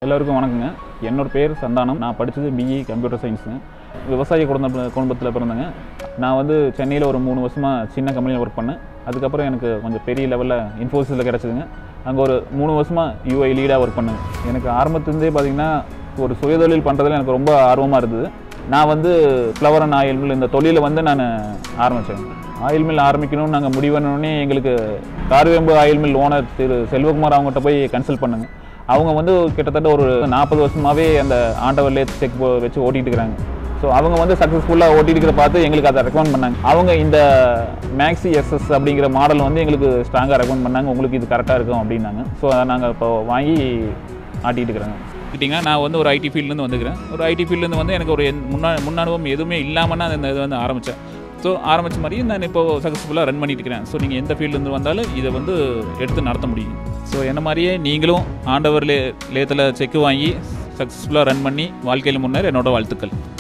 எல்லோருக்கும் வணக்கங்க என்னோட பேர் சந்தானம் நான் படித்தது பிஇ கம்ப்யூட்டர் சயின்ஸுங்க விவசாய குடும்ப குடும்பத்தில் பிறந்தேங்க நான் வந்து சென்னையில் ஒரு மூணு வருஷமாக சின்ன கம்பெனியில் ஒர்க் பண்ணேன் அதுக்கப்புறம் எனக்கு கொஞ்சம் பெரிய லெவலில் இன்ஃபோசிஸில் கிடச்சிதுங்க அங்கே ஒரு மூணு வருஷமாக யூஐ லீடாக ஒர்க் பண்ணேன் எனக்கு ஆரம்பத்துலேருந்தே பார்த்திங்கன்னா ஒரு சுயதொழில் பண்ணுறதுல எனக்கு ரொம்ப ஆர்வமாக இருந்தது நான் வந்து ஃப்ளவர் அண்ட் ஆயில் மில் இந்த தொழிலை வந்து நான் ஆரம்பித்தேன் ஆயில் மில் ஆரம்பிக்கணும்னு நாங்கள் முடிவு பண்ணோடனே எங்களுக்கு கார்வேம்பு ஆயில் மில் ஓனர் திரு செல்வகுமார் அவங்ககிட்ட போய் கன்சல்ட் பண்ணுங்க அவங்க வந்து கிட்டத்தட்ட ஒரு நாற்பது வருஷமாகவே அந்த ஆண்டவர் லேத் செக் வச்சு ஓட்டிகிட்டு இருக்கிறாங்க ஸோ அவங்க வந்து சக்ஸஸ்ஃபுல்லாக ஓட்டிட்டு இருக்கிற பார்த்து எங்களுக்கு அதை ரெக்கமெண்ட் பண்ணாங்க அவங்க இந்த மேக்ஸி எஸ்எஸ் அப்படிங்கிற மாடல் வந்து எங்களுக்கு ஸ்ட்ராங்காக ரெக்கமெண்ட் பண்ணாங்க உங்களுக்கு இது கரெக்டாக இருக்கும் அப்படின்னாங்க ஸோ அதை நாங்கள் இப்போ வாங்கி ஆட்டிகிட்டு இருக்கிறாங்க கிட்டிங்கன்னா நான் வந்து ஒரு ஐடி ஃபீல்ட்லேருந்து வந்துக்கிறேன் ஒரு ஐடி ஃபீல்ட்லேருந்து வந்து எனக்கு ஒரு எந்- முன்னா முன் அனுபவம் எதுவுமே இல்லாமல் நான் இந்த இது வந்து ஆரம்பித்தேன் ஸோ ஆரம்பித்த மாதிரி நான் இப்போ சக்ஸஸ்ஃபுல்லாக ரன் பண்ணிட்டு இருக்கிறேன் ஸோ நீங்கள் எந்த ஃபீல்ட்லேருந்து வந்தாலும் இதை வந்து எடுத்து நடத்த முடியும் ஸோ என்ன மாதிரியே நீங்களும் ஆண்டவர் லே லேத்தில் செக்கு வாங்கி சக்ஸஸ்ஃபுல்லாக ரன் பண்ணி வாழ்க்கையில் முன்னேற என்னோட வாழ்த்துக்கள்